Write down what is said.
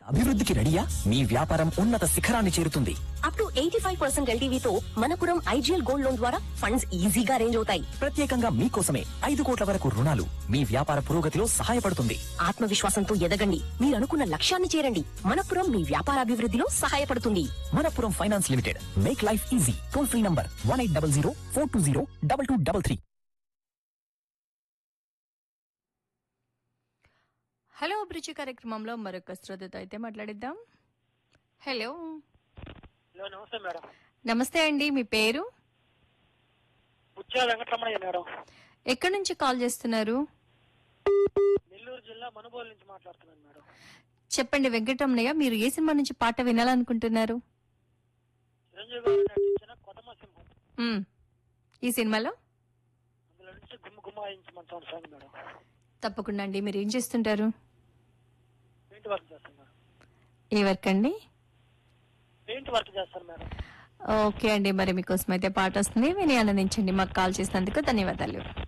అభివృద్ధికి రెడీయా మీ వ్యాపారం ఉన్నత శిఖరాన్ని చేరుతుంది up to eighty five percent ఎల్టీవీతో మనపురం ఐజీఎల్ గోల్డ్ లోన్ ద్వారా ఫండ్స్ ఈజీగా అరేంజ్ అవుతాయి ప్రత్యేకంగా మీకోసమే ఐదు కోట్ల వరకు రుణాలు మీ వ్యాపార పురోగతిలో సహాయపడుతుంది ఆత్మవిశ్వాసంతో ఎదగండి మీరు అనుకున్న లక్ష్యాన్ని చేరండి మనపురం మీ వ్యాపారాభివృద్ధిలో సహాయపడుతుంది Manappuram finance limited make life easy toll free number one eight double zero four two zero double two double three hello అభిరుచి కార్యక్రమంలో మరొక శ్రోతతో అయితే మాట్లాడిద్దాం హలో హలో నమస్తే మేడం నమస్తే అండి మీ పేరు బుచ్చా వెంకటరమణయ్య మేడం ఎక్కడి నుంచి కాల్ చేస్తున్నారు నెల్లూరు జిల్లా మనుబోలు నుంచి మాట్లాడుతున్నాను మేడం చెప్పండి వెంకటరమణయ్య మీరు ఏ సినిమా నుంచి పాట వినాలనుకుంటున్నారు చిరంజీవి గారు నటించిన కొత్తమ సింహం మ్మ్. ఈ సినిమాలో అందులో నుంచి గుమ్మ గుమ్మాయించమంటాను సాంగ్ మేడం తప్పకుండా అండి మీరు ఏం చేస్తుంటారు పెయింట్ వర్క్ చేస్తాను మేడం ఏ వర్క్ అండి పెయింట్ వర్క్ చేస్తాను మేడం ఓకే అండి మరి మీకోసం అయితే పాట వస్తుంది విని ఆనందించండి మాకు కాల్ చేసినందుకు ధన్యవాదాలు